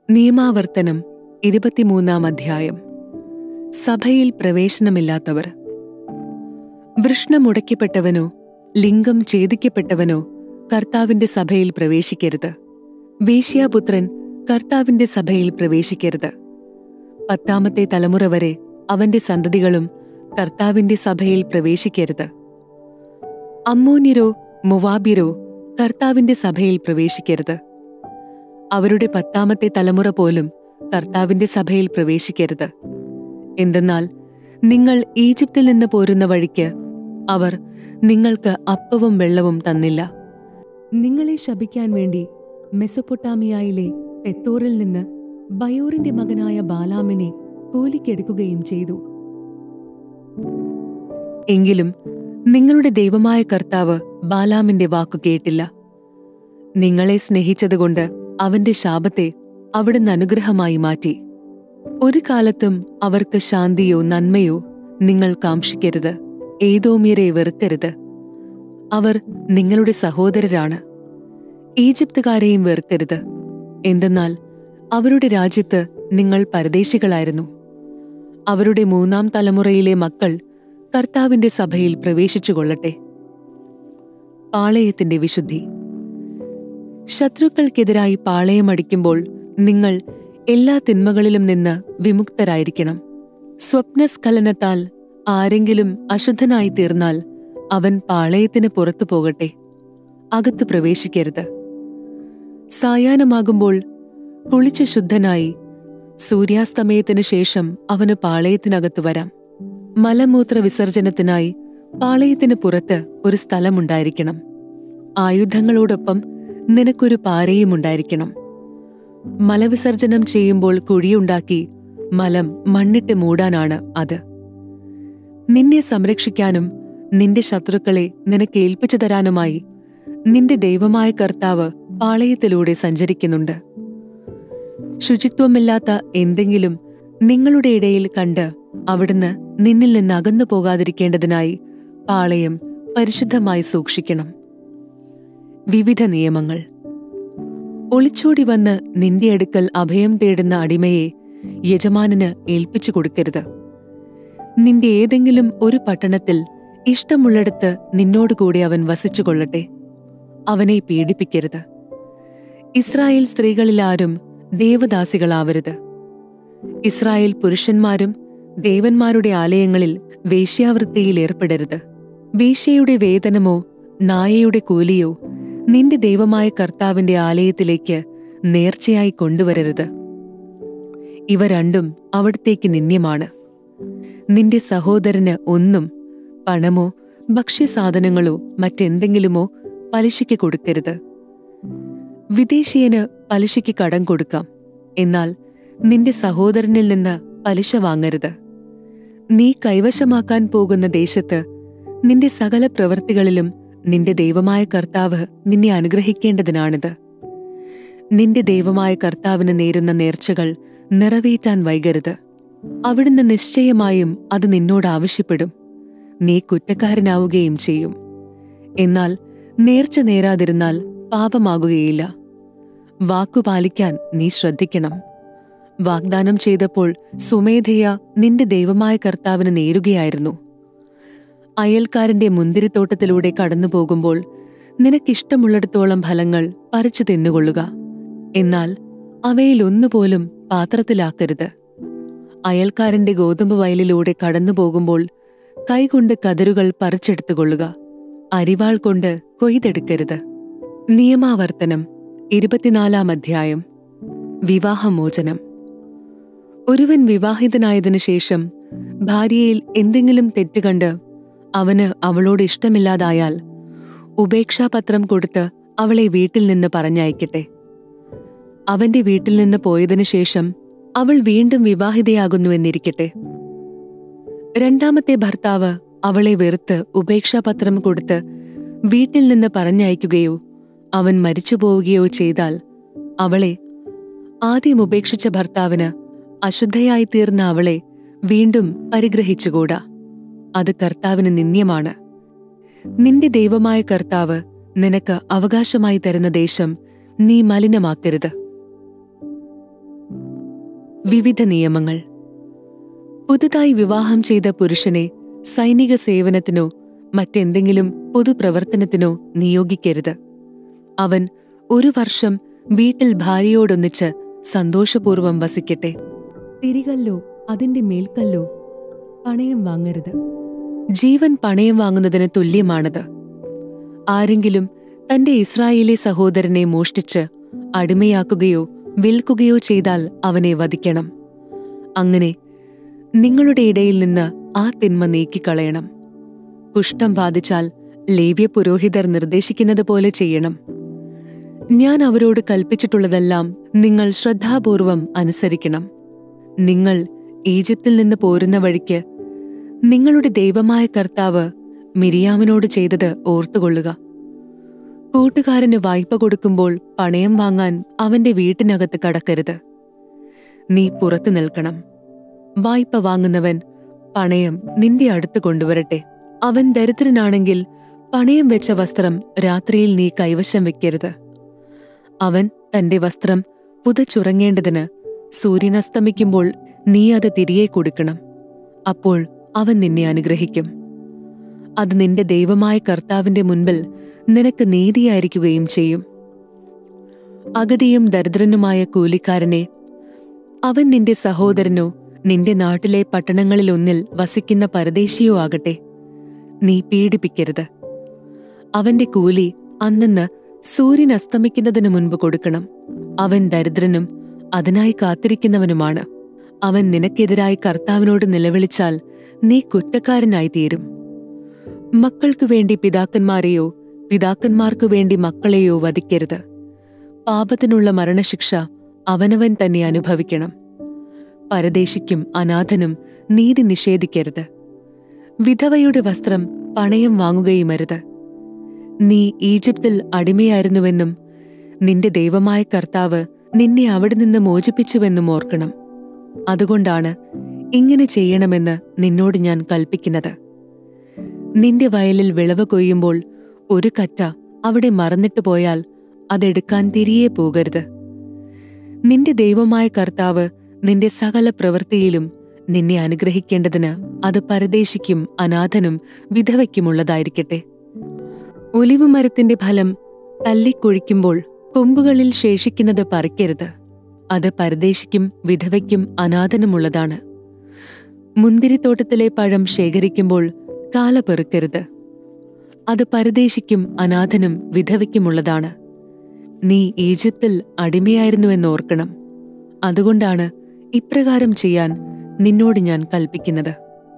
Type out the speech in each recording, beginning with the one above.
നിയമാവർത്തനം ഇരുപത്തിമൂന്നാം അധ്യായം സഭയിൽ പ്രവേശനമില്ലാത്തവർ വൃഷ്ണമുടയ്ക്കപ്പെട്ടവനോ ലിംഗം ഛേദിക്കപ്പെട്ടവനോ കർത്താവിന്റെ സഭയിൽ പ്രവേശിക്കരുത് വേശ്യാപുത്രൻ കർത്താവിന്റെ സഭയിൽ പ്രവേശിക്കരുത് പത്താമത്തെ തലമുറ വരെ അവന്റെ സന്തതികളും കർത്താവിന്റെ സഭയിൽ പ്രവേശിക്കരുത് അമ്മോന്യരോ മൊവാബ്യരോ കർത്താവിന്റെ സഭയിൽ പ്രവേശിക്കരുത് അവരുടെ പത്താമത്തെ തലമുറ പോലും കർത്താവിന്റെ സഭയിൽ പ്രവേശിക്കരുത് എന്തെന്നാൽ നിങ്ങൾ ഈജിപ്തിൽ നിന്ന് പോരുന്ന വഴിക്ക് അവർ നിങ്ങൾക്ക് അപ്പവും വെള്ളവും തന്നില്ല നിങ്ങളെ ശപിക്കാൻ വേണ്ടി മെസൊപ്പൊട്ടാമിയയിലെ തെത്തോറിൽ നിന്ന് ബയോറിന്റെ മകനായ ബാലാമിനെ കൂലിക്കെടുക്കുകയും ചെയ്തു എങ്കിലും നിങ്ങളുടെ ദൈവമായ കർത്താവ് ബാലാമിന്റെ വാക്കു കേട്ടില്ല നിങ്ങളെ സ്നേഹിച്ചതുകൊണ്ട് അവന്റെ ശാപത്തെ അവിടുന്ന് അനുഗ്രഹമായി മാറ്റി ഒരു കാലത്തും അവർക്ക് ശാന്തിയോ നന്മയോ നിങ്ങൾ കാംക്ഷിക്കരുത് ഏതോമ്യരെ വെറുക്കരുത് അവർ നിങ്ങളുടെ സഹോദരരാണ് ഈജിപ്തുകാരെയും വെറുക്കരുത് എന്തെന്നാൽ അവരുടെ രാജ്യത്ത് നിങ്ങൾ പരദേശികളായിരുന്നു അവരുടെ മൂന്നാം തലമുറയിലെ മക്കൾ കർത്താവിന്റെ സഭയിൽ പ്രവേശിച്ചുകൊള്ളട്ടെ പാളയത്തിന്റെ വിശുദ്ധി ശത്രുക്കൾക്കെതിരായി പാളയമടിക്കുമ്പോൾ നിങ്ങൾ എല്ലാ തിന്മകളിലും നിന്ന് വിമുക്തരായിരിക്കണം സ്വപ്നസ്ഖലനത്താൽ ആരെങ്കിലും അശുദ്ധനായി തീർന്നാൽ അവൻ പാളയത്തിന് പുറത്തു പോകട്ടെ അകത്ത് പ്രവേശിക്കരുത് സായാഹ്നമാകുമ്പോൾ കുളിച്ച് ശുദ്ധനായി സൂര്യാസ്തമയത്തിനു ശേഷം അവന് പാളയത്തിനകത്ത് വരാം മലമൂത്ര വിസർജനത്തിനായി പാളയത്തിന് പുറത്ത് ഒരു സ്ഥലമുണ്ടായിരിക്കണം ആയുധങ്ങളോടൊപ്പം നിനക്കൊരു പാരയും ഉണ്ടായിരിക്കണം മലവിസർജനം ചെയ്യുമ്പോൾ കുഴിയുണ്ടാക്കി മലം മണ്ണിട്ട് മൂടാനാണ് അത് നിന്നെ സംരക്ഷിക്കാനും നിന്റെ ശത്രുക്കളെ നിനക്ക് ഏൽപ്പിച്ചു തരാനുമായി നിന്റെ ദൈവമായ കർത്താവ് പാളയത്തിലൂടെ സഞ്ചരിക്കുന്നുണ്ട് ശുചിത്വമില്ലാത്ത എന്തെങ്കിലും നിങ്ങളുടെ ഇടയിൽ കണ്ട് അവിടുന്ന് നിന്നിൽ നിന്ന് അകന്നു പോകാതിരിക്കേണ്ടതിനായി പാളയം പരിശുദ്ധമായി സൂക്ഷിക്കണം വിവിധ നിയമങ്ങൾ ഒളിച്ചോടി വന്ന് നിന്റെ അടുക്കൽ അഭയം തേടുന്ന അടിമയെ യജമാനന് ഏൽപ്പിച്ചു കൊടുക്കരുത് നിന്റെ ഏതെങ്കിലും ഒരു പട്ടണത്തിൽ ഇഷ്ടമുള്ളിടത്ത് നിന്നോടുകൂടി അവൻ വസിച്ചുകൊള്ളട്ടെ അവനെ പീഡിപ്പിക്കരുത് ഇസ്രായേൽ സ്ത്രീകളിലാരും ദേവദാസികളാവരുത് ഇസ്രായേൽ പുരുഷന്മാരും ദേവന്മാരുടെ ആലയങ്ങളിൽ വേശ്യാവൃത്തിയിൽ ഏർപ്പെടരുത് വേശ്യയുടെ വേതനമോ നായയുടെ കൂലിയോ നിന്റെ ദൈവമായ കർത്താവിന്റെ ആലയത്തിലേക്ക് നേർച്ചയായി കൊണ്ടുവരരുത് ഇവ രണ്ടും അവിടത്തേക്ക് നിന്ദ്യമാണ് നിന്റെ സഹോദരന് ഒന്നും പണമോ ഭക്ഷ്യസാധനങ്ങളോ മറ്റെന്തെങ്കിലുമോ പലിശയ്ക്ക് കൊടുക്കരുത് വിദേശീയന് പലിശയ്ക്ക് കടം കൊടുക്കാം എന്നാൽ നിന്റെ സഹോദരനിൽ നിന്ന് പലിശ വാങ്ങരുത് നീ കൈവശമാക്കാൻ പോകുന്ന ദേശത്ത് നിന്റെ സകല പ്രവൃത്തികളിലും നിന്റെ ദൈവമായ കർത്താവ് നിന്നെ അനുഗ്രഹിക്കേണ്ടതിനാണിത് നിന്റെ ദൈവമായ കർത്താവിന് നേരുന്ന നേർച്ചകൾ നിറവേറ്റാൻ വൈകരുത് അവിടുന്ന് നിശ്ചയമായും അത് നിന്നോട് ആവശ്യപ്പെടും നീ കുറ്റക്കാരനാവുകയും ചെയ്യും എന്നാൽ നേർച്ച നേരാതിരുന്നാൽ പാപമാകുകയില്ല വാക്കു പാലിക്കാൻ നീ ശ്രദ്ധിക്കണം വാഗ്ദാനം ചെയ്തപ്പോൾ സുമേധയ നിന്റെ ദൈവമായ കർത്താവിന് നേരുകയായിരുന്നു അയൽക്കാരന്റെ മുന്തിരിത്തോട്ടത്തിലൂടെ കടന്നു പോകുമ്പോൾ നിനക്കിഷ്ടമുള്ളിടത്തോളം ഫലങ്ങൾ പറിച്ചു തിന്നുകൊള്ളുക എന്നാൽ അവയിലൊന്നുപോലും പാത്രത്തിലാക്കരുത് അയൽക്കാരന്റെ ഗോതമ്പ് വയലിലൂടെ കടന്നു പോകുമ്പോൾ കൈകൊണ്ട് കതിരുകൾ പറിച്ചെടുത്തുകൊള്ളുക അരിവാൾ കൊണ്ട് കൊയ്തെടുക്കരുത് നിയമാവർത്തനം ഇരുപത്തിനാലാം അധ്യായം വിവാഹമോചനം ഒരുവൻ വിവാഹിതനായതിനു ശേഷം ഭാര്യയിൽ എന്തെങ്കിലും തെറ്റുകണ്ട് അവന് അവളോട് ഇഷ്ടമില്ലാതായാൽ ഉപേക്ഷാപത്രം കൊടുത്ത് അവളെ വീട്ടിൽ നിന്ന് പറഞ്ഞയക്കട്ടെ അവന്റെ വീട്ടിൽ നിന്ന് പോയതിനു ശേഷം അവൾ വീണ്ടും വിവാഹിതയാകുന്നുവെന്നിരിക്കട്ടെ രണ്ടാമത്തെ ഭർത്താവ് അവളെ വെറുത്ത് ഉപേക്ഷാപത്രം കൊടുത്ത് വീട്ടിൽ നിന്ന് പറഞ്ഞയക്കുകയോ അവൻ മരിച്ചുപോവുകയോ ചെയ്താൽ അവളെ ആദ്യം ഉപേക്ഷിച്ച ഭർത്താവിന് അശുദ്ധയായി തീർന്ന അവളെ വീണ്ടും പരിഗ്രഹിച്ചുകൂടാ അത് കർത്താവിന് നിന്ദ്യമാണ് നിന്റെ ദൈവമായ കർത്താവ് നിനക്ക് അവകാശമായി തരുന്ന ദേശം നീ മലിനമാക്കരുത് വിവിധ നിയമങ്ങൾ പുതുതായി വിവാഹം ചെയ്ത പുരുഷനെ സൈനിക സേവനത്തിനോ മറ്റെന്തെങ്കിലും പൊതുപ്രവർത്തനത്തിനോ നിയോഗിക്കരുത് അവൻ ഒരു വർഷം വീട്ടിൽ ഭാര്യയോടൊന്നിച്ച് സന്തോഷപൂർവ്വം വസിക്കട്ടെ തിരികല്ലോ അതിന്റെ മേൽക്കല്ലോ പണയം വാങ്ങരുത് ജീവൻ പണയം വാങ്ങുന്നതിന് തുല്യമാണത് ആരെങ്കിലും തന്റെ ഇസ്രായേലി സഹോദരനെ മോഷ്ടിച്ച് അടിമയാക്കുകയോ വിൽക്കുകയോ ചെയ്താൽ അവനെ വധിക്കണം അങ്ങനെ നിങ്ങളുടെ ഇടയിൽ നിന്ന് ആ തിന്മ നീക്കിക്കളയണം കുഷ്ഠം ബാധിച്ചാൽ ലേവ്യ പുരോഹിതർ നിർദ്ദേശിക്കുന്നത് പോലെ ചെയ്യണം ഞാൻ അവരോട് കൽപ്പിച്ചിട്ടുള്ളതെല്ലാം നിങ്ങൾ ശ്രദ്ധാപൂർവം അനുസരിക്കണം നിങ്ങൾ ഈജിപ്തിൽ നിന്ന് പോരുന്ന വഴിക്ക് നിങ്ങളുടെ ദൈവമായ കർത്താവ് മിരിയാമിനോട് ചെയ്തത് ഓർത്തുകൊള്ളുക കൂട്ടുകാരന് വായ്പ കൊടുക്കുമ്പോൾ പണയം വാങ്ങാൻ അവന്റെ വീട്ടിനകത്ത് കടക്കരുത് നീ പുറത്തു നിൽക്കണം വായ്പ വാങ്ങുന്നവൻ പണയം നിന്റെ അടുത്ത് കൊണ്ടുവരട്ടെ അവൻ ദരിദ്രനാണെങ്കിൽ പണയം വെച്ച വസ്ത്രം രാത്രിയിൽ നീ കൈവശം വെക്കരുത് അവൻ തന്റെ വസ്ത്രം പുതച്ചുറങ്ങേണ്ടതിന് സൂര്യനസ്തമിക്കുമ്പോൾ നീ അത് തിരികെ കൊടുക്കണം അപ്പോൾ അവൻ നിന്നെ അനുഗ്രഹിക്കും അത് നിന്റെ ദൈവമായ കർത്താവിന്റെ മുൻപിൽ നിനക്ക് നീതിയായിരിക്കുകയും ചെയ്യും അഗതിയും ദരിദ്രനുമായ കൂലിക്കാരനെ അവൻ നിന്റെ സഹോദരനോ നിന്റെ നാട്ടിലെ പട്ടണങ്ങളിലൊന്നിൽ വസിക്കുന്ന പരദേശിയോ ആകട്ടെ നീ പീഡിപ്പിക്കരുത് അവന്റെ കൂലി അന്നെന്ന് സൂര്യൻ അസ്തമിക്കുന്നതിനു മുൻപ് കൊടുക്കണം അവൻ ദരിദ്രനും അതിനായി കാത്തിരിക്കുന്നവനുമാണ് അവൻ നിനക്കെതിരായി കർത്താവിനോട് നിലവിളിച്ചാൽ നീ കുറ്റക്കാരനായി തീരും മക്കൾക്കു വേണ്ടി പിതാക്കന്മാരെയോ പിതാക്കന്മാർക്കു വേണ്ടി മക്കളെയോ വധിക്കരുത് പാപത്തിനുള്ള മരണശിക്ഷ അവനവൻ തന്നെ അനുഭവിക്കണം പരദേശിക്കും അനാഥനും നീതി നിഷേധിക്കരുത് വിധവയുടെ വസ്ത്രം പണയം വാങ്ങുകയുമരുത് നീ ഈജിപ്തിൽ അടിമയായിരുന്നുവെന്നും നിന്റെ ദൈവമായ കർത്താവ് നിന്നെ അവിടെ നിന്ന് മോചിപ്പിച്ചുവെന്നും ഓർക്കണം അതുകൊണ്ടാണ് ഇങ്ങനെ ചെയ്യണമെന്ന് നിന്നോട് ഞാൻ കൽപ്പിക്കുന്നത് നിന്റെ വയലിൽ വിളവ് കൊയ്യുമ്പോൾ ഒരു കറ്റ അവിടെ മറന്നിട്ട് പോയാൽ അതെടുക്കാൻ തിരികെ പോകരുത് നിന്റെ ദൈവമായ കർത്താവ് നിന്റെ സകല പ്രവൃത്തിയിലും നിന്നെ അനുഗ്രഹിക്കേണ്ടതിന് അത് പരദേശിക്കും അനാഥനും വിധവയ്ക്കുമുള്ളതായിരിക്കട്ടെ ഒലിവുമരത്തിന്റെ ഫലം തല്ലിക്കൊഴിക്കുമ്പോൾ കൊമ്പുകളിൽ ശേഷിക്കുന്നത് പറിക്കരുത് അത് പരദേശിക്കും വിധവയ്ക്കും അനാഥനുമുള്ളതാണ് മുന്തിരിത്തോട്ടത്തിലെ പഴം ശേഖരിക്കുമ്പോൾ കാല പെറുക്കരുത് അത് പരദേശിക്കും അനാഥനും വിധവയ്ക്കുമുള്ളതാണ് നീ ഈജിപ്തിൽ അടിമയായിരുന്നുവെന്നോർക്കണം അതുകൊണ്ടാണ് ഇപ്രകാരം ചെയ്യാൻ നിന്നോട് ഞാൻ കൽപ്പിക്കുന്നത്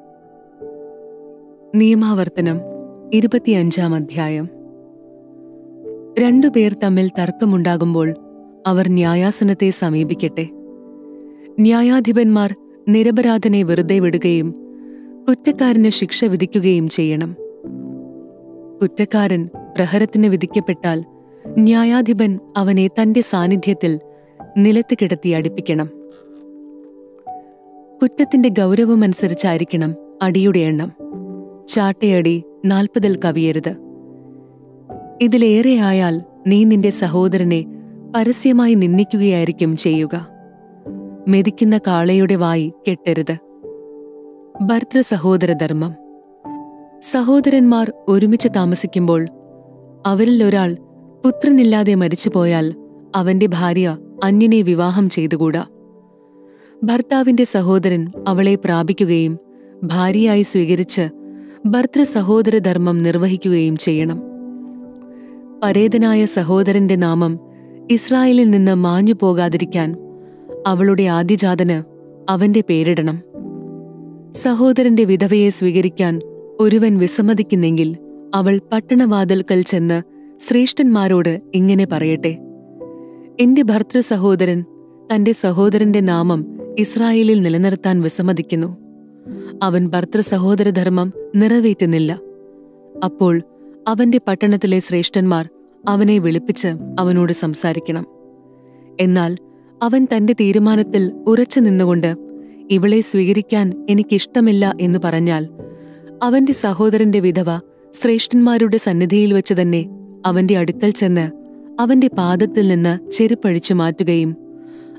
നിയമാവർത്തനം ഇരുപത്തിയഞ്ചാം അധ്യായം രണ്ടുപേർ തമ്മിൽ തർക്കമുണ്ടാകുമ്പോൾ അവർ ന്യായാസനത്തെ സമീപിക്കട്ടെ ന്യായാധിപന്മാർ നിരപരാധനെ വെറുതെ വിടുകയും കുറ്റക്കാരന് ശിക്ഷ വിധിക്കുകയും ചെയ്യണം കുറ്റക്കാരൻ പ്രഹരത്തിന് വിധിക്കപ്പെട്ടാൽ ന്യായാധിപൻ അവനെ തന്റെ സാന്നിധ്യത്തിൽ നിലത്ത് കിടത്തി അടിപ്പിക്കണം കുറ്റത്തിന്റെ ഗൗരവമനുസരിച്ചായിരിക്കണം അടിയുടെ എണ്ണം ചാട്ടയടി നാൽപ്പതിൽ കവിയരുത് ഇതിലേറെയായാൽ നീ നിന്റെ സഹോദരനെ പരസ്യമായി നിന്ദിക്കുകയായിരിക്കും ചെയ്യുക മെതിക്കുന്ന കാളയുടെ വായി കെട്ടരുത് ഭർത്തൃ സഹോദരധർമ്മം സഹോദരന്മാർ ഒരുമിച്ച് താമസിക്കുമ്പോൾ അവരിൽ ഒരാൾ പുത്രനില്ലാതെ മരിച്ചുപോയാൽ അവന്റെ ഭാര്യ അന്യനെ വിവാഹം ചെയ്തുകൂടാ ഭർത്താവിന്റെ സഹോദരൻ അവളെ പ്രാപിക്കുകയും ഭാര്യയായി സ്വീകരിച്ച് ഭർത്തൃ സഹോദരധർമ്മം നിർവഹിക്കുകയും ചെയ്യണം പരേതനായ സഹോദരന്റെ നാമം ഇസ്രായേലിൽ നിന്ന് മാഞ്ഞു പോകാതിരിക്കാൻ അവളുടെ ആദ്യജാതന് അവന്റെ പേരിടണം സഹോദരന്റെ വിധവയെ സ്വീകരിക്കാൻ ഒരുവൻ വിസമ്മതിക്കുന്നെങ്കിൽ അവൾ പട്ടണവാതിൽക്കൽ ചെന്ന് ശ്രേഷ്ഠന്മാരോട് ഇങ്ങനെ പറയട്ടെ എന്റെ ഭർത്തൃ സഹോദരൻ തന്റെ സഹോദരന്റെ നാമം ഇസ്രായേലിൽ നിലനിർത്താൻ വിസമ്മതിക്കുന്നു അവൻ ഭർത്തൃ സഹോദരധർമ്മം നിറവേറ്റുന്നില്ല അപ്പോൾ അവന്റെ പട്ടണത്തിലെ ശ്രേഷ്ഠന്മാർ അവനെ വിളിപ്പിച്ച് അവനോട് സംസാരിക്കണം എന്നാൽ അവൻ തന്റെ തീരുമാനത്തിൽ ഉറച്ചു നിന്നുകൊണ്ട് ഇവളെ സ്വീകരിക്കാൻ എനിക്കിഷ്ടമില്ല എന്ന് പറഞ്ഞാൽ അവന്റെ സഹോദരന്റെ വിധവ ശ്രേഷ്ഠന്മാരുടെ സന്നിധിയിൽ വെച്ച് തന്നെ അവന്റെ അടുക്കൽ ചെന്ന് അവന്റെ പാദത്തിൽ നിന്ന് ചെരുപ്പഴിച്ചു മാറ്റുകയും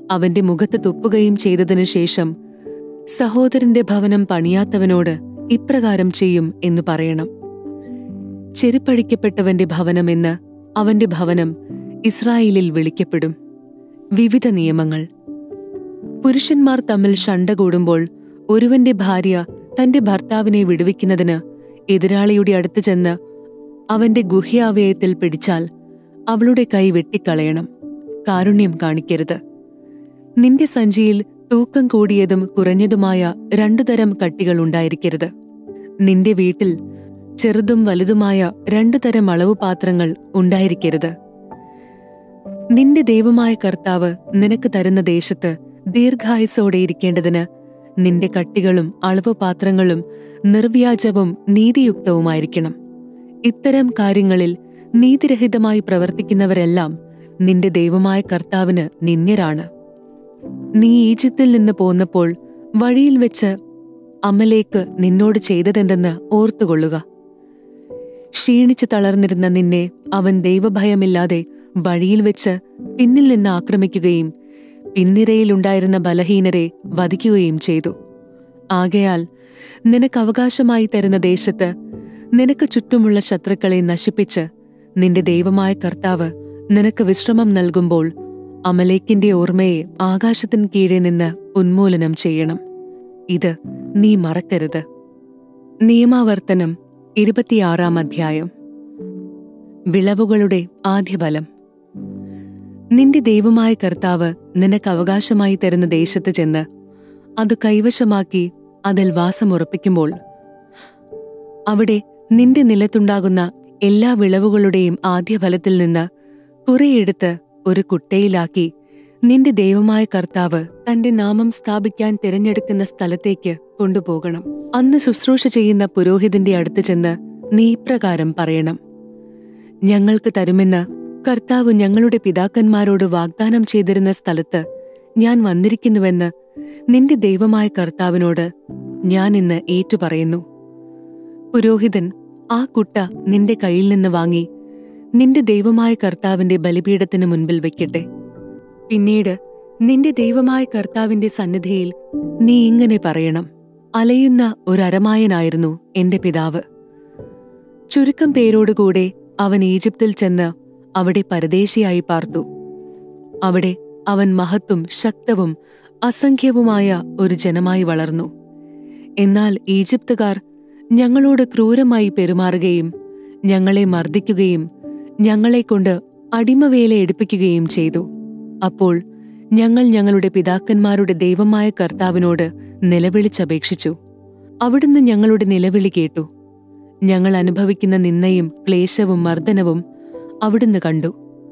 അവന്റെ മുഖത്ത് തുപ്പുകയും ചെയ്തതിനു ശേഷം സഹോദരന്റെ ഭവനം പണിയാത്തവനോട് ഇപ്രകാരം ചെയ്യും എന്ന് പറയണം ചെരുപ്പഴിക്കപ്പെട്ടവന്റെ ഭവനമെന്ന് അവന്റെ ഭവനം ഇസ്രായേലിൽ വിളിക്കപ്പെടും വിവിധ നിയമങ്ങൾ പുരുഷന്മാർ തമ്മിൽ ശണ്ട കൂടുമ്പോൾ ഒരുവന്റെ ഭാര്യ തന്റെ ഭർത്താവിനെ വിടുവിക്കുന്നതിന് എതിരാളിയുടെ അടുത്ത് ചെന്ന് അവന്റെ ഗുഹ്യാവയത്തിൽ പിടിച്ചാൽ അവളുടെ കൈ വെട്ടിക്കളയണം കാരുണ്യം കാണിക്കരുത് നിന്റെ സഞ്ചിയിൽ തൂക്കം കൂടിയതും കുറഞ്ഞതുമായ രണ്ടു തരം കട്ടികൾ ഉണ്ടായിരിക്കരുത് നിന്റെ വീട്ടിൽ ചെറുതും വലുതുമായ രണ്ടു തരം അളവ് പാത്രങ്ങൾ ഉണ്ടായിരിക്കരുത് നിന്റെ ദൈവമായ കർത്താവ് നിനക്ക് തരുന്ന ദേശത്ത് ദീർഘായുസോടെ ഇരിക്കേണ്ടതിന് നിന്റെ കട്ടികളും അളവ് പാത്രങ്ങളും നിർവ്യാജവും നീതിയുക്തവുമായിരിക്കണം ഇത്തരം കാര്യങ്ങളിൽ നീതിരഹിതമായി പ്രവർത്തിക്കുന്നവരെല്ലാം നിന്റെ ദൈവമായ കർത്താവിന് നിന്ദ്യരാണ് നീ ഈജിപ്തിൽ നിന്ന് പോന്നപ്പോൾ വഴിയിൽ വെച്ച് അമലേക്ക് നിന്നോട് ചെയ്തതെന്തെന്ന് ഓർത്തുകൊള്ളുക ക്ഷീണിച്ചു തളർന്നിരുന്ന നിന്നെ അവൻ ദൈവഭയമില്ലാതെ വഴിയിൽ വെച്ച് പിന്നിൽ നിന്ന് ആക്രമിക്കുകയും പിന്നിരയിലുണ്ടായിരുന്ന ബലഹീനരെ വധിക്കുകയും ചെയ്തു ആകയാൽ നിനക്ക് അവകാശമായി തരുന്ന ദേശത്ത് നിനക്ക് ചുറ്റുമുള്ള ശത്രുക്കളെ നശിപ്പിച്ച് നിന്റെ ദൈവമായ കർത്താവ് നിനക്ക് വിശ്രമം നൽകുമ്പോൾ അമലേക്കിന്റെ ഓർമ്മയെ ആകാശത്തിന് കീഴെ നിന്ന് ഉന്മൂലനം ചെയ്യണം ഇത് നീ മറക്കരുത് നിയമാവർത്തനം ഇരുപത്തിയാറാം അധ്യായം വിളവുകളുടെ ആദ്യഫലം നിന്റെ ദൈവമായ കർത്താവ് നിനക്ക് അവകാശമായി തരുന്ന ദേശത്ത് ചെന്ന് അത് കൈവശമാക്കി അതിൽ വാസമുറപ്പിക്കുമ്പോൾ അവിടെ നിന്റെ നിലത്തുണ്ടാകുന്ന എല്ലാ വിളവുകളുടെയും ആദ്യഫലത്തിൽ നിന്ന് കുറെയെടുത്ത് ഒരു കുട്ടയിലാക്കി നിന്റെ ദൈവമായ കർത്താവ് തന്റെ നാമം സ്ഥാപിക്കാൻ തിരഞ്ഞെടുക്കുന്ന സ്ഥലത്തേക്ക് കൊണ്ടുപോകണം അന്ന് ശുശ്രൂഷ ചെയ്യുന്ന പുരോഹിതന്റെ അടുത്ത് ചെന്ന് നീ ഇപ്രകാരം പറയണം ഞങ്ങൾക്ക് തരുമെന്ന് കർത്താവ് ഞങ്ങളുടെ പിതാക്കന്മാരോട് വാഗ്ദാനം ചെയ്തിരുന്ന സ്ഥലത്ത് ഞാൻ വന്നിരിക്കുന്നുവെന്ന് നിന്റെ ദൈവമായ കർത്താവിനോട് ഞാൻ ഇന്ന് ഏറ്റുപറയുന്നു പുരോഹിതൻ ആ കുട്ട നിന്റെ കയ്യിൽ നിന്ന് വാങ്ങി നിന്റെ ദൈവമായ കർത്താവിന്റെ ബലിപീഠത്തിന് മുൻപിൽ വെക്കട്ടെ പിന്നീട് നിന്റെ ദൈവമായ കർത്താവിന്റെ സന്നിധിയിൽ നീ ഇങ്ങനെ പറയണം അലയുന്ന ഒരരമായനായിരുന്നു എന്റെ പിതാവ് ചുരുക്കം പേരോടുകൂടെ അവൻ ഈജിപ്തിൽ ചെന്ന് അവിടെ പരദേശിയായി പാർത്തു അവിടെ അവൻ മഹത്തും ശക്തവും അസംഖ്യവുമായ ഒരു ജനമായി വളർന്നു എന്നാൽ ഈജിപ്തുകാർ ഞങ്ങളോട് ക്രൂരമായി പെരുമാറുകയും ഞങ്ങളെ മർദ്ദിക്കുകയും ഞങ്ങളെക്കൊണ്ട് അടിമവേല എടുപ്പിക്കുകയും ചെയ്തു അപ്പോൾ ഞങ്ങൾ ഞങ്ങളുടെ പിതാക്കന്മാരുടെ ദൈവമായ കർത്താവിനോട് നിലവിളിച്ചപേക്ഷിച്ചു അവിടുന്ന് ഞങ്ങളുടെ നിലവിളി കേട്ടു ഞങ്ങൾ അനുഭവിക്കുന്ന നിന്നയും ക്ലേശവും മർദ്ദനവും അവിടുന്ന് കണ്ടു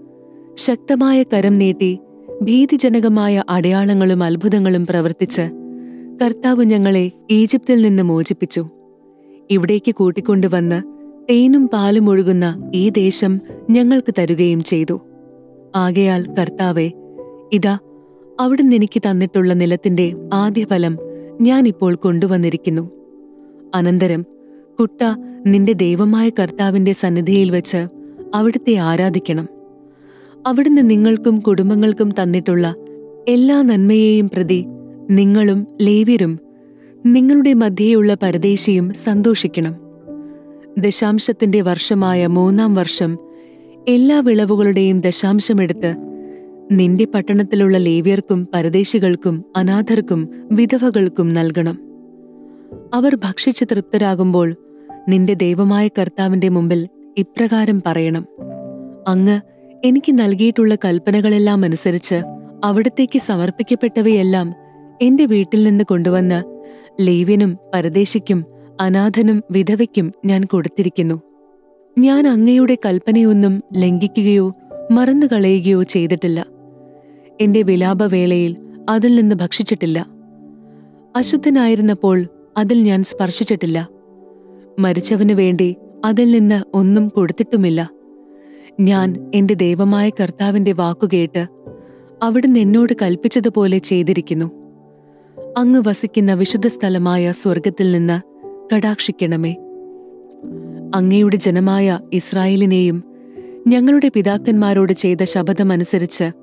ശക്തമായ കരം നീട്ടി ഭീതിജനകമായ അടയാളങ്ങളും അത്ഭുതങ്ങളും പ്രവർത്തിച്ച് കർത്താവ് ഞങ്ങളെ ഈജിപ്തിൽ നിന്ന് മോചിപ്പിച്ചു ഇവിടേക്ക് കൂട്ടിക്കൊണ്ടുവന്ന് തേനും പാലും ഒഴുകുന്ന ഈ ദേശം ഞങ്ങൾക്ക് തരുകയും ചെയ്തു ആകയാൽ കർത്താവെ ഇതാ അവിടുന്ന് എനിക്ക് തന്നിട്ടുള്ള നിലത്തിന്റെ ആദ്യഫലം ഞാനിപ്പോൾ കൊണ്ടുവന്നിരിക്കുന്നു അനന്തരം കുട്ട നിന്റെ ദൈവമായ കർത്താവിന്റെ സന്നിധിയിൽ വെച്ച് അവിടുത്തെ ആരാധിക്കണം അവിടുന്ന് നിങ്ങൾക്കും കുടുംബങ്ങൾക്കും തന്നിട്ടുള്ള എല്ലാ നന്മയെയും പ്രതി നിങ്ങളും ലേവ്യരും നിങ്ങളുടെ മധ്യേയുള്ള പരദേശിയും സന്തോഷിക്കണം ദശാംശത്തിന്റെ വർഷമായ മൂന്നാം വർഷം എല്ലാ വിളവുകളുടെയും ദശാംശമെടുത്ത് നിന്റെ പട്ടണത്തിലുള്ള ലേവ്യർക്കും പരദേശികൾക്കും അനാഥർക്കും വിധവകൾക്കും നൽകണം അവർ ഭക്ഷിച്ച് തൃപ്തരാകുമ്പോൾ നിന്റെ ദൈവമായ കർത്താവിന്റെ മുമ്പിൽ ഇപ്രകാരം പറയണം അങ്ങ് എനിക്ക് നൽകിയിട്ടുള്ള കൽപ്പനകളെല്ലാം അനുസരിച്ച് അവിടത്തേക്ക് സമർപ്പിക്കപ്പെട്ടവയെല്ലാം എന്റെ വീട്ടിൽ നിന്ന് കൊണ്ടുവന്ന് ലേവ്യനും പരദേശിക്കും അനാഥനും വിധവയ്ക്കും ഞാൻ കൊടുത്തിരിക്കുന്നു ഞാൻ അങ്ങയുടെ കൽപ്പനയൊന്നും ലംഘിക്കുകയോ മറന്നുകളയുകയോ ചെയ്തിട്ടില്ല എന്റെ വിലാപവേളയിൽ അതിൽ നിന്ന് ഭക്ഷിച്ചിട്ടില്ല അശുദ്ധനായിരുന്നപ്പോൾ അതിൽ ഞാൻ സ്പർശിച്ചിട്ടില്ല മരിച്ചവനു വേണ്ടി അതിൽ നിന്ന് ഒന്നും കൊടുത്തിട്ടുമില്ല ഞാൻ എന്റെ ദൈവമായ കർത്താവിന്റെ വാക്കുകേട്ട് അവിടുന്ന് എന്നോട് കൽപ്പിച്ചതുപോലെ ചെയ്തിരിക്കുന്നു അങ്ങ് വസിക്കുന്ന വിശുദ്ധ സ്ഥലമായ സ്വർഗത്തിൽ നിന്ന് കടാക്ഷിക്കണമേ അങ്ങയുടെ ജനമായ ഇസ്രായേലിനെയും ഞങ്ങളുടെ പിതാക്കന്മാരോട് ചെയ്ത ശപഥമനുസരിച്ച്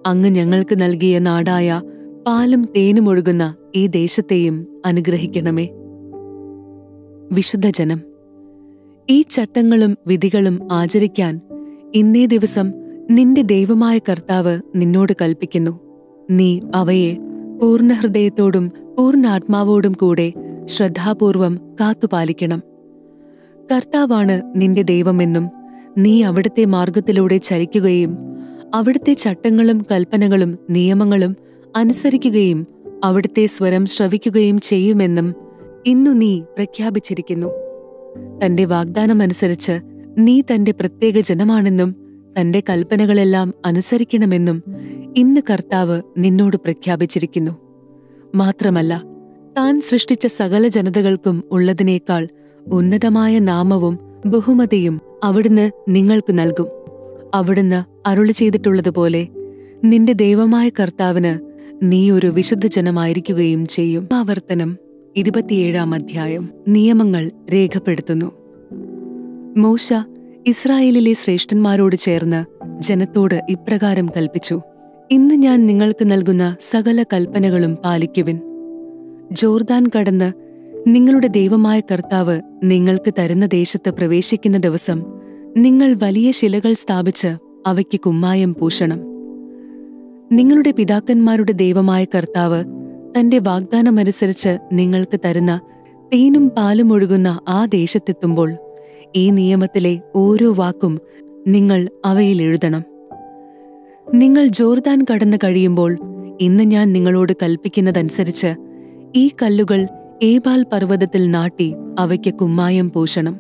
അങ്ങ് ഞങ്ങൾക്ക് നൽകിയ നാടായ പാലും തേനും ഒഴുകുന്ന ഈ ദേശത്തെയും അനുഗ്രഹിക്കണമേ വിശുദ്ധജനം ഈ ചട്ടങ്ങളും വിധികളും ആചരിക്കാൻ ഇന്നേ ദിവസം നിന്റെ ദൈവമായ കർത്താവ് നിന്നോട് കൽപ്പിക്കുന്നു നീ അവയെ പൂർണ്ണ ഹൃദയത്തോടും പൂർണ്ണാത്മാവോടും കൂടെ ശ്രദ്ധാപൂർവം കാത്തുപാലിക്കണം കർത്താവാണ് നിന്റെ ദൈവമെന്നും നീ അവിടുത്തെ മാർഗത്തിലൂടെ ചരിക്കുകയും അവിടുത്തെ ചട്ടങ്ങളും കൽപ്പനകളും നിയമങ്ങളും അനുസരിക്കുകയും അവിടുത്തെ സ്വരം ശ്രവിക്കുകയും ചെയ്യുമെന്നും ഇന്നു നീ പ്രഖ്യാപിച്ചിരിക്കുന്നു തന്റെ വാഗ്ദാനമനുസരിച്ച് നീ തന്റെ പ്രത്യേക ജനമാണെന്നും തന്റെ കൽപ്പനകളെല്ലാം അനുസരിക്കണമെന്നും ഇന്ന് കർത്താവ് നിന്നോട് പ്രഖ്യാപിച്ചിരിക്കുന്നു മാത്രമല്ല താൻ സൃഷ്ടിച്ച സകല ജനതകൾക്കും ഉള്ളതിനേക്കാൾ ഉന്നതമായ നാമവും ബഹുമതിയും അവിടുന്ന് നിങ്ങൾക്ക് നൽകും അവിടുന്ന് അരുളി ചെയ്തിട്ടുള്ളതുപോലെ നിന്റെ ദൈവമായ കർത്താവിന് നീ ഒരു വിശുദ്ധ ജനമായിരിക്കുകയും ചെയ്യും ആവർത്തനം ഇരുപത്തിയേഴാം അധ്യായം നിയമങ്ങൾ രേഖപ്പെടുത്തുന്നു മൂശ ഇസ്രായേലിലെ ശ്രേഷ്ഠന്മാരോട് ചേർന്ന് ജനത്തോട് ഇപ്രകാരം കൽപ്പിച്ചു ഇന്ന് ഞാൻ നിങ്ങൾക്ക് നൽകുന്ന സകല കൽപ്പനകളും പാലിക്കുവിൻ ജോർദാൻ കടന്ന് നിങ്ങളുടെ ദൈവമായ കർത്താവ് നിങ്ങൾക്ക് തരുന്ന ദേശത്ത് പ്രവേശിക്കുന്ന ദിവസം നിങ്ങൾ വലിയ ശിലകൾ സ്ഥാപിച്ച് അവയ്ക്ക് കുമ്മായം പൂശണം നിങ്ങളുടെ പിതാക്കന്മാരുടെ ദൈവമായ കർത്താവ് തന്റെ വാഗ്ദാനമനുസരിച്ച് നിങ്ങൾക്ക് തരുന്ന തേനും പാലും ഒഴുകുന്ന ആ ദേശത്തെത്തുമ്പോൾ ഈ നിയമത്തിലെ ഓരോ വാക്കും നിങ്ങൾ അവയിൽ എഴുതണം നിങ്ങൾ ജോർദാൻ കടന്നു കഴിയുമ്പോൾ ഇന്ന് ഞാൻ നിങ്ങളോട് കൽപ്പിക്കുന്നതനുസരിച്ച് ഈ കല്ലുകൾ ഏബാൽ പർവ്വതത്തിൽ നാട്ടി അവയ്ക്ക് കുമ്മായം പൂശണം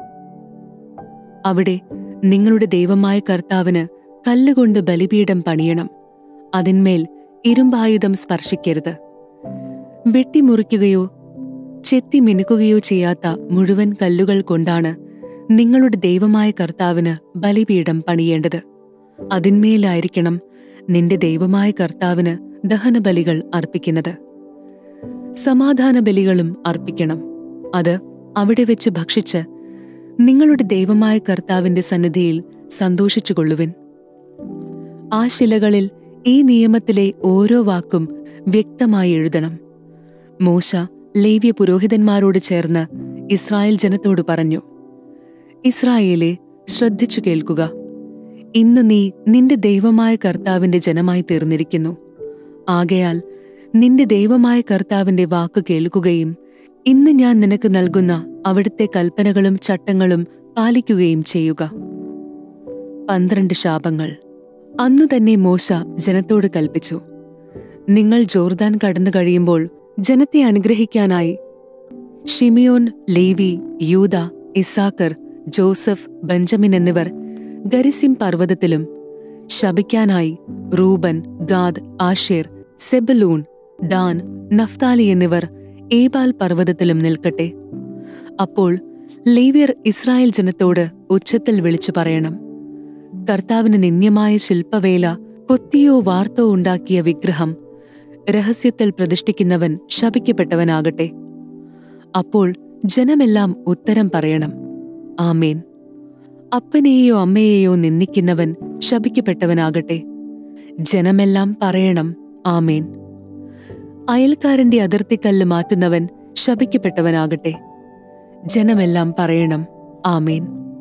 അവിടെ നിങ്ങളുടെ ദൈവമായ കർത്താവിന് കല്ലുകൊണ്ട് ബലിപീഠം പണിയണം അതിന്മേൽ ഇരുമ്പായുധം സ്പർശിക്കരുത് വെട്ടിമുറിക്കുകയോ ചെത്തി മിനുക്കുകയോ ചെയ്യാത്ത മുഴുവൻ കല്ലുകൾ കൊണ്ടാണ് നിങ്ങളുടെ ദൈവമായ കർത്താവിന് ബലിപീഠം പണിയേണ്ടത് അതിന്മേലായിരിക്കണം നിന്റെ ദൈവമായ കർത്താവിന് ദഹനബലികൾ അർപ്പിക്കുന്നത് സമാധാന ബലികളും അർപ്പിക്കണം അത് അവിടെ വെച്ച് ഭക്ഷിച്ച് നിങ്ങളുടെ ദൈവമായ കർത്താവിന്റെ സന്നിധിയിൽ സന്തോഷിച്ചുകൊള്ളുവിൻ ആ ശിലകളിൽ ഈ നിയമത്തിലെ ഓരോ വാക്കും വ്യക്തമായി എഴുതണം മോശ ലേവ്യ പുരോഹിതന്മാരോട് ചേർന്ന് ഇസ്രായേൽ ജനത്തോട് പറഞ്ഞു ഇസ്രായേലെ ശ്രദ്ധിച്ചു കേൾക്കുക ഇന്ന് നീ നിന്റെ ദൈവമായ കർത്താവിന്റെ ജനമായി തീർന്നിരിക്കുന്നു ആകയാൽ നിന്റെ ദൈവമായ കർത്താവിന്റെ വാക്ക് കേൾക്കുകയും ഇന്ന് ഞാൻ നിനക്ക് നൽകുന്ന അവിടുത്തെ കൽപ്പനകളും ചട്ടങ്ങളും പാലിക്കുകയും ചെയ്യുക പന്ത്രണ്ട് ശാപങ്ങൾ അന്നു തന്നെ മോശ ജനത്തോട് കൽപ്പിച്ചു നിങ്ങൾ ജോർദാൻ കടന്നു കഴിയുമ്പോൾ ജനത്തെ അനുഗ്രഹിക്കാനായി ഷിമിയോൻ ലേവി യൂത ഇസാക്കർ ജോസഫ് ബെഞ്ചമിൻ എന്നിവർ ഗരിസിം പർവ്വതത്തിലും ശപിക്കാനായി Reuben Gad Asher Zebulun Dan Naphtali എന്നിവർ ഏബാൽ പർവ്വതത്തിലും നിൽക്കട്ടെ അപ്പോൾ ലേവ്യർ ഇസ്രായേൽ ജനത്തോട് ഉച്ചത്തിൽ വിളിച്ചു പറയണം കർത്താവിന് നിന്ദ്യമായ ശില്പവേല കൊത്തിയോ വാർത്തോ ഉണ്ടാക്കിയ വിഗ്രഹം രഹസ്യത്തിൽ പ്രതിഷ്ഠിക്കുന്നവൻ ശപിക്കപ്പെട്ടവനാകട്ടെ അപ്പോൾ ജനമെല്ലാം ഉത്തരം പറയണം ആമേൻ അപ്പനെയോ അമ്മയെയോ നിന്ദിക്കുന്നവൻ ശപിക്കപ്പെട്ടവനാകട്ടെ ജനമെല്ലാം പറയണം ആമേൻ അയൽക്കാരന്റെ അതിർത്തിക്കല്ല് മാറ്റുന്നവൻ ശപിക്കപ്പെട്ടവനാകട്ടെ ജനമെല്ലാം പറയണം ആമേൻ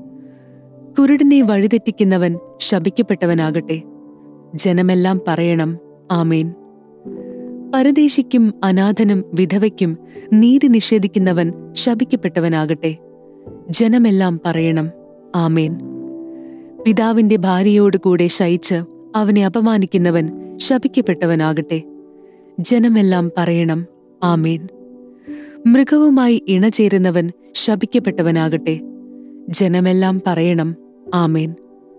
കുരുടിനെ വഴിതെറ്റിക്കുന്നവൻ ശപിക്കപ്പെട്ടവനാകട്ടെ ജനമെല്ലാം പറയണം ആമേൻ പരദേശിക്കും അനാഥനും വിധവയ്ക്കും നീതി നിഷേധിക്കുന്നവൻ ശപിക്കപ്പെട്ടവനാകട്ടെ ജനമെല്ലാം പറയണം ആമേൻ പിതാവിന്റെ ഭാര്യയോട് കൂടെ ശയിച്ച് അവനെ അപമാനിക്കുന്നവൻ ശപിക്കപ്പെട്ടവനാകട്ടെ ജനമെല്ലാം പറയണം ആമേൻ മൃഗവുമായി ഇണചേരുന്നവൻ ശപിക്കപ്പെട്ടവനാകട്ടെ ജനമെല്ലാം പറയണം ആമേൻ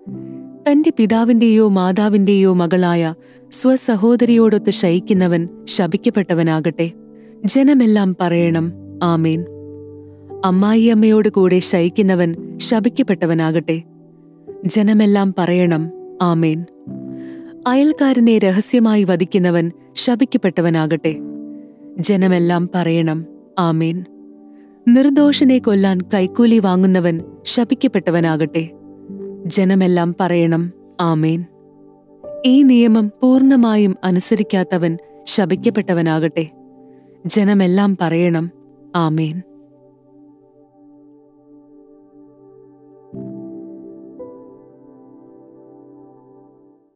തന്റെ പിതാവിന്റെയോ മാതാവിന്റെയോ മകളായ സ്വസഹോദരിയോടൊത്ത് ശയിക്കുന്നവൻ ശപിക്കപ്പെട്ടവനാകട്ടെ ജനമെല്ലാം പറയണം ആമേൻ അമ്മായിയമ്മയോട് കൂടെ ശയിക്കുന്നവൻ ശപിക്കപ്പെട്ടവനാകട്ടെ ജനമെല്ലാം പറയണം ആമേൻ അയൽക്കാരനെ രഹസ്യമായി വധിക്കുന്നവൻ ശപിക്കപ്പെട്ടവനാകട്ടെ ജനമെല്ലാം പറയണം ആമേൻ നിർദോഷനെ കൊല്ലാൻ കൈക്കൂലി വാങ്ങുന്നവൻ ശപിക്കപ്പെട്ടവനാകട്ടെ ജനമെല്ലാം പറയണം ആമേൻ ഈ നിയമം പൂർണ്ണമായും അനുസരിക്കാത്തവൻ ശപിക്കപ്പെട്ടവനാകട്ടെ ജനമെല്ലാം പറയണം ആമേൻ